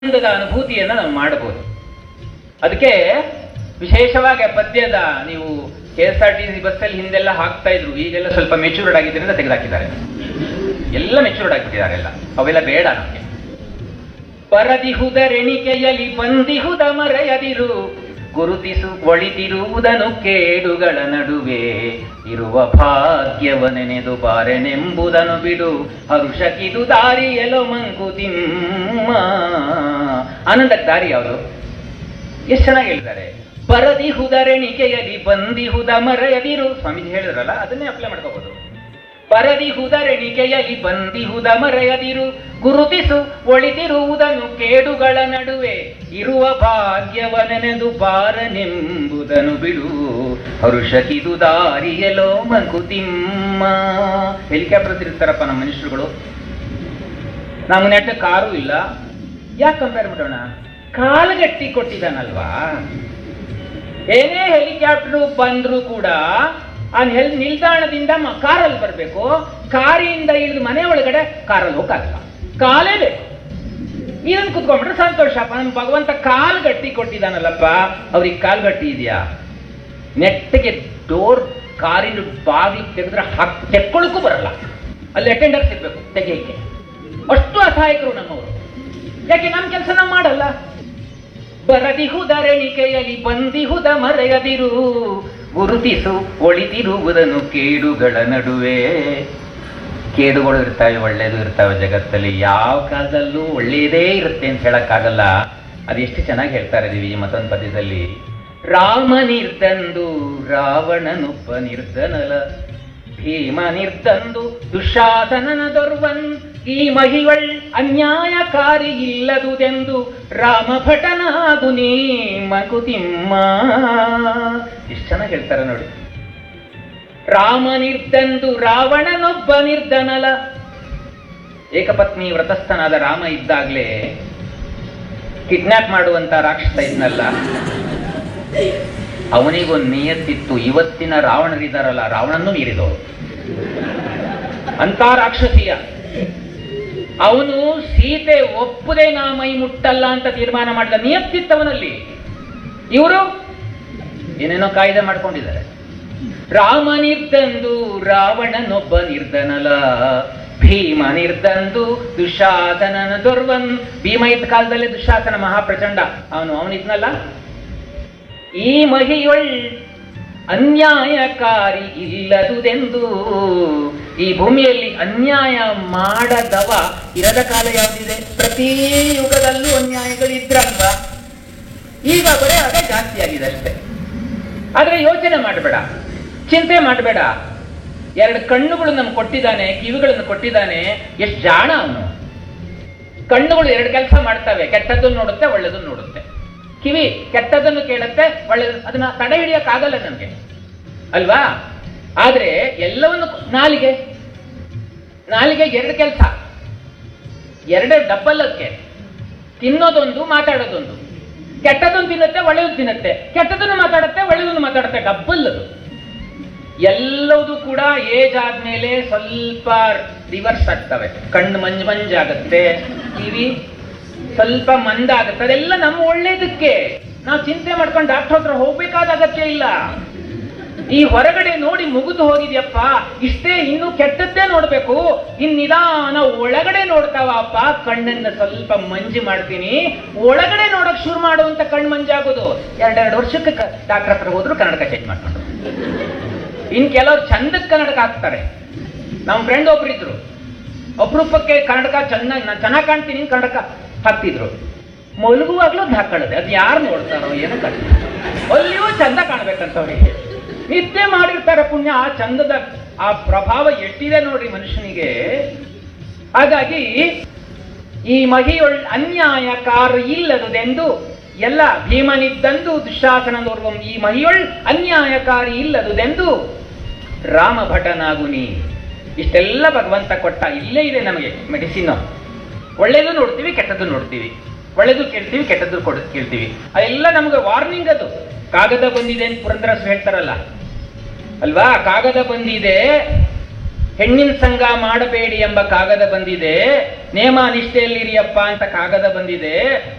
ಆನಂದದ ಅನುಭೂತಿಯನ್ನು ನಾವು ಮಾಡಬಹುದು ಅದಕ್ಕೆ ವಿಶೇಷವಾಗಿ ಆ ಪದ್ಯದ ನೀವು K S R T C ಬಸ್ಸಲ್ಲಿ ಹಿಂದೆಲ್ಲ ಹಾಕ್ತಾ ಇದ್ರು ಈಗೆಲ್ಲ ಸ್ವಲ್ಪ ಮೆಚೂರ್ಡ್ ಆಗಿದ್ದರಿಂದ ತೆಗೆದಾಕಿದ್ದಾರೆ ಎಲ್ಲ ಮೆಚೂರ್ಡ್ ಆಗಿಬಿಟ್ಟಿದ್ದಾರೆ ಎಲ್ಲ ಅವೆಲ್ಲ ಬೇಡ ನಮಗೆ ಪರದಿಹುದರೆಣಿಕೆಯಲಿ ಬಂದಿಹುದ ಮರೆಯದಿರು ಗುರುತಿಸು ಒಳಿತಿರುವುದನು ಕೇಡುಗಳ ನಡುವೆ ಇರುವ ಭಾಗ್ಯವನೆನೆದು ಬಾರೆನೆಂಬುದನ್ನು ಬಿಡು ಹರುಷಕಿದು ದಾರಿಯಲೋ ಮಂಕುತಿಮ್ಮ ಆನಂದಕ್ಕೆ ದಾರಿ ಯಾವುದು ಎಷ್ಟು ಚೆನ್ನಾಗಿ ಹೇಳಿದ್ದಾರೆ ಪರದಿಹುದರೆಣಿಕೆಯಲಿ ಬಂದಿಹುದ ಮರೆಯದಿರು ಸ್ವಾಮೀಜಿ ಹೇಳಿದ್ರಲ್ಲ ಅದನ್ನೇ ಅಪ್ಲೈ ಮಾಡ್ಕೋಬಹುದು ಪರದಿಹುದರೆಣಿಕೆಯಲಿ ಬಂದಿಹುದ ಮರೆಯದಿರು ಗುರುತಿಸು ಒಳಿತಿರುವುದನ್ನು ಕೇಡುಗಳ ನಡುವೆ ಇರುವ ಭಾಗ್ಯವನೆನೆದು ಬಾರನೆಂಬುದನ್ನು ಬಿಡು ಹರುಷಕಿದು ದಾರಿಯಲೋ ಮಂಕುತಿಮ್ಮ ಹೆಲಿಕಾಪ್ಟರ್ ತಿರುಗ್ತಾರಪ್ಪ ನಮ್ಮ ಮನುಷ್ಯರುಗಳು ನಮ್ಮ ನೆಟ್ಟ ಕಾರು ಇಲ್ಲ ಯಾಕೆ ಕಂಪೇರ್ ಮಾಡೋಣ ಕಾಲ್ಗಟ್ಟಿ ಕೊಟ್ಟಿದ್ದಾನಲ್ವಾ ಏನೇ ಹೆಲಿಕಾಪ್ಟರ್ ಬಂದ್ರು ಕೂಡ ಆ ಹೆಲ್ ನಿಲ್ದಾಣದಿಂದ ಮ- ಕಾರಲ್ಲಿ ಬರಬೇಕು ಕಾರಿಂದ ಇಳಿದು ಮನೆ ಒಳಗಡೆ ಕಾರಲ್ಲಿ ಹೋಗಲ್ಲ ಕಾಲೇ ಬೇಕು ಇದನ್ನು ಕುತ್ಕೊಂಡ್ಬಿಟ್ರೆ ಸಂತೋಷಪ್ಪ ನಮ್ಮ ಭಗವಂತ ಕಾಲ್ ಗಟ್ಟಿ ಕೊಟ್ಟಿದ್ದಾನಲ್ಲಪ್ಪ ಅವ್ರಿಗೆ ಕಾಲ್ ಗಟ್ಟಿ ಇದೆಯಾ ನೆಟ್ಟಿಗೆ ಡೋರ್ ಕಾರಿನ ಬಾಗಿಲು ತೆಗೆದ್ರೆ ಹಾಕ್ ತೆಕ್ಕೊಳ್ಳಕ್ಕೂ ಬರಲ್ಲ ಅಲ್ಲಿ ಅಟೆಂಡರ್ಸ್ ಇರ್ಬೇಕು ತೆಗೆಯಕ್ಕೆ ಅಷ್ಟು ಅಸಹಾಯಕರು ನಮ್ಮವರು ಯಾಕೆ ನಮ್ಮ ಕೆಲಸ ನಾವು ಮಾಡಲ್ಲ ಬರದಿಹುದರೆಣಿಕೆಯಲ್ಲಿ ಬಂದಿಹುದ ಮರೆಯದಿರು ಗುರುತಿಸು ಒಳಿತಿರುವುದನ್ನು ಕೇಡುಗಳ ನಡುವೆ ಕೇಡುಗಳು ಇರ್ತವೆ ಒಳ್ಳೇದು ಇರ್ತವೆ ಜಗತ್ತಲ್ಲಿ ಯಾವ ಕಾಲದಲ್ಲೂ ಒಳ್ಳೆಯದೇ ಇರುತ್ತೆ ಅಂತ ಹೇಳಕ್ಕಾಗಲ್ಲ ಅದೆಷ್ಟು ಚೆನ್ನಾಗಿ ಹೇಳ್ತಾರೆ ದೇವಿ ಮತ್ತೊಂದು ಪದ್ಯದಲ್ಲಿ ರಾಮ ನಿರ್ದಂದು ರಾವಣನೊಬ್ಬ ನಿರ್ಧನಲ ಭೀಮ ನಿರ್ದಂದು ದುಶಾಸನನ ದೊರ್ವನ್ ಈ ಮಹಿವಳ್ ಅನ್ಯಾಯಕಾರಿ ಇಲ್ಲದುದೆಂದು ರಾಮ ಭಟನಾಗು ನೀ ಮಕುತಿಮ್ಮ ಎಷ್ಟು ಚೆನ್ನಾಗಿ ಹೇಳ್ತಾರೆ ನೋಡಿ ರಾಮ ನಿರ್ದಂದು ರಾವಣನೊಬ್ಬ ನಿರ್ಧನಲ ಏಕಪತ್ನಿ ವ್ರತಸ್ಥನಾದ ರಾಮ ಇದ್ದಾಗ್ಲೇ ಕಿಡ್ನಾಪ್ ಮಾಡುವಂತ ರಾಕ್ಷಸ ಇದ್ನಲ್ಲ ಅವನಿಗೊಂದು ನಿಯತ್ತಿತ್ತು ಇವತ್ತಿನ ರಾವಣರಿದ್ದಾರಲ್ಲ ರಾವಣನ್ನು ಮೀರಿದವರು ಅಂತ ರಾಕ್ಷಸಿಯ ಅವನು ಸೀತೆ ಒಪ್ಪದೆ ನಾ ಮೈ ಮುಟ್ಟಲ್ಲ ಅಂತ ತೀರ್ಮಾನ ಮಾಡಿದ ನಿಯತ್ತಿತ್ತವನಲ್ಲಿ ಇವರು ಏನೇನೋ ಕಾಯ್ದೆ ಮಾಡ್ಕೊಂಡಿದ್ದಾರೆ ರಾಮ ನಿರ್ದಂದು ರಾವಣನೊಬ್ಬ ನಿರ್ಧನಲ ಭೀಮ ನಿರ್ದಂದು ದುಶಾಸನನ ದೊರ್ವನ್ ಭೀಮ ಇದ್ದ ಕಾಲದಲ್ಲಿ ದುಶಾಸನ ಮಹಾಪ್ರಚಂಡ ಅವನು ಅವನಿದ್ನಲ್ಲ ಈ ಮಹಿಯೊಳ್ ಅನ್ಯಾಯಕಾರಿ ಇಲ್ಲದುದೆಂದು ಈ ಭೂಮಿಯಲ್ಲಿ ಅನ್ಯಾಯ ಮಾಡದವ ಇರದ ಕಾಲ ಯಾವುದಿದೆ ಪ್ರತಿ ಯುಗದಲ್ಲೂ ಅನ್ಯಾಯಗಳಿದ್ರಲ್ವ ಈಗ ಬರೀ ಅದೇ ಜಾಸ್ತಿ ಆಗಿದೆ ಅಷ್ಟೇ ಆದ್ರೆ ಯೋಚನೆ ಮಾಡಬೇಡ ಚಿಂತೆ ಮಾಡಬೇಡ ಎರಡು ಕಣ್ಣುಗಳು ನಮ್ಗೆ ಕೊಟ್ಟಿದ್ದಾನೆ ಕಿವಿಗಳನ್ನು ಕೊಟ್ಟಿದ್ದಾನೆ ಎಷ್ಟು ಜಾಣ ಅವನು ಕಣ್ಣುಗಳು ಎರಡು ಕೆಲಸ ಮಾಡ್ತವೆ ಕೆಟ್ಟದ್ದನ್ನು ನೋಡುತ್ತೆ ಒಳ್ಳೆದನ್ನು ನೋಡುತ್ತೆ ಕಿವಿ ಕೆಟ್ಟದನ್ನು ಕೇಳುತ್ತೆ ಒಳ್ಳೆದು ಅದನ್ನ ತಡೆ ಹಿಡಿಯಕ್ಕಾಗಲ್ಲ ನಮ್ಗೆ ಅಲ್ವಾ ಆದ್ರೆ ಎಲ್ಲವನ್ನು ನಾಲಿಗೆ ನಾಲಿಗೆ ಎರಡು ಕೆಲಸ ಎರಡೇ ಡಬ್ಬಲ್ ಅದಕ್ಕೆ ತಿನ್ನೋದೊಂದು ಮಾತಾಡೋದೊಂದು ಕೆಟ್ಟದನ್ನು ತಿನ್ನುತ್ತೆ ಒಳ್ಳೆಯದು ತಿನ್ನುತ್ತೆ ಕೆಟ್ಟದನ್ನು ಮಾತಾಡುತ್ತೆ ಒಳ್ಳೆಯದನ್ನು ಮಾತಾಡುತ್ತೆ ಡಬ್ಬಲ್ ಅದು ಎಲ್ಲವೂ ಕೂಡ ಏಜ್ ಆದ್ಮೇಲೆ ಸ್ವಲ್ಪ ರಿವರ್ಸ್ ಆಗ್ತವೆ ಕಣ್ಣು ಮಂಜು ಮಂಜಾಗತ್ತೆ ಕಿವಿ ಸ್ವಲ್ಪ ಮಂದಾಗುತ್ತೆ ಅದೆಲ್ಲ ನಮ್ಮ ಒಳ್ಳೇದಕ್ಕೆ ನಾವು ಚಿಂತೆ ಮಾಡ್ಕೊಂಡು ಡಾಕ್ಟರ್ ಹತ್ರ ಹೋಗ್ಬೇಕಾದ ಅಗತ್ಯ ಇಲ್ಲ ಈ ಹೊರಗಡೆ ನೋಡಿ ಮುಗಿದು ಹೋಗಿದ್ಯಪ್ಪ ಇಷ್ಟೇ ಇನ್ನು ಕೆಟ್ಟದ್ದೇ ನೋಡ್ಬೇಕು ಇನ್ ನಿಧಾನ ಒಳಗಡೆ ನೋಡ್ತಾವಪ್ಪ ಕಣ್ಣನ್ನ ಸ್ವಲ್ಪ ಮಂಜು ಮಾಡ್ತೀನಿ ಒಳಗಡೆ ನೋಡಕ್ ಶುರು ಮಾಡುವಂತ ಕಣ್ಣು ಮಂಜಾಗೋದು ಎರಡೆರಡು ವರ್ಷಕ್ಕೆ ಡಾಕ್ಟರ್ ಹತ್ರ ಹೋದ್ರು ಕನ್ನಡಕ ಚೇಂಜ್ ಮಾಡ್ಕೊಂಡು ಇನ್ ಕೆಲವ್ರು ಚಂದಕ್ಕೆ ಕನ್ನಡಕ ಹಾಕ್ತಾರೆ ನಮ್ಮ ಫ್ರೆಂಡ್ ಒಬ್ರು ಇದ್ರು ಅಪರೂಪಕ್ಕೆ ಕನ್ನಡಕ ಚೆನ್ನಾಗಿ ನಾನು ಚೆನ್ನಾಗಿ ಕಾಣ್ತೀನಿ ಅಂತ ಕನ್ನಡಕ ಹಾಕ್ತಿದ್ರು ಮಲಗುವಾಗ್ಲೂ ಅದ್ ಹಾಕೊಳ್ಳೋದೆ ಅದು ಯಾರು ನೋಡ್ತಾರೋ ಏನೋ ಕಷ್ಟ ಅಲ್ಲಿಯೂ ಚಂದ ಕಾಣ್ಬೇಕಂತ ಅವ್ರಿಗೆ ನಿತ್ಯ ಮಾಡಿರ್ತಾರೆ ಪುಣ್ಯ ಆ ಚಂದದ ಆ ಪ್ರಭಾವ ಎಷ್ಟಿದೆ ನೋಡ್ರಿ ಮನುಷ್ಯನಿಗೆ ಹಾಗಾಗಿ ಈ ಮಹಿಯೊಳ್ ಅನ್ಯಾಯಕಾರ ಇಲ್ಲದುದೆಂದು ಎಲ್ಲ ಭೀಮನಿದ್ದಂದು ದುಶಾಸನದೋರ್ವಂ ಈ ಮಹಿಯೊಳ್ ಅನ್ಯಾಯಕಾರಿ ಇಲ್ಲದುದೆಂದು ರಾಮ ಭಟನಾಗು ನೀ ಇಷ್ಟೆಲ್ಲ ಭಗವಂತ ಕೊಟ್ಟ ಇಲ್ಲೇ ಇದೆ ನಮಗೆ ಮೆಡಿಸಿನ್ ಒಳ್ಳೇದು ನೋಡ್ತೀವಿ ಕೆಟ್ಟದ್ದು ನೋಡ್ತೀವಿ ಒಳ್ಳೇದು ಕೇಳ್ತೀವಿ ಕೆಟ್ಟದ್ದು ಕೊಡ್ ಕೇಳ್ತೀವಿ ಅದೆಲ್ಲ ನಮಗೆ ವಾರ್ನಿಂಗ್ ಅದು ಕಾಗದ ಬಂದಿದೆ ಅಂತ ಪುರಂದ್ರಸ್ ಹೇಳ್ತಾರಲ್ಲ ಅಲ್ವಾ ಕಾಗದ ಬಂದಿದೆ ಹೆಣ್ಣಿನ ಸಂಘ ಮಾಡಬೇಡಿ ಎಂಬ ಕಾಗದ ಬಂದಿದೆ ನೇಮ ನಿಷ್ಠೆಯಲ್ಲಿರಿಯಪ್ಪ ಅಂತ ಕಾಗದ ಬಂದಿದೆ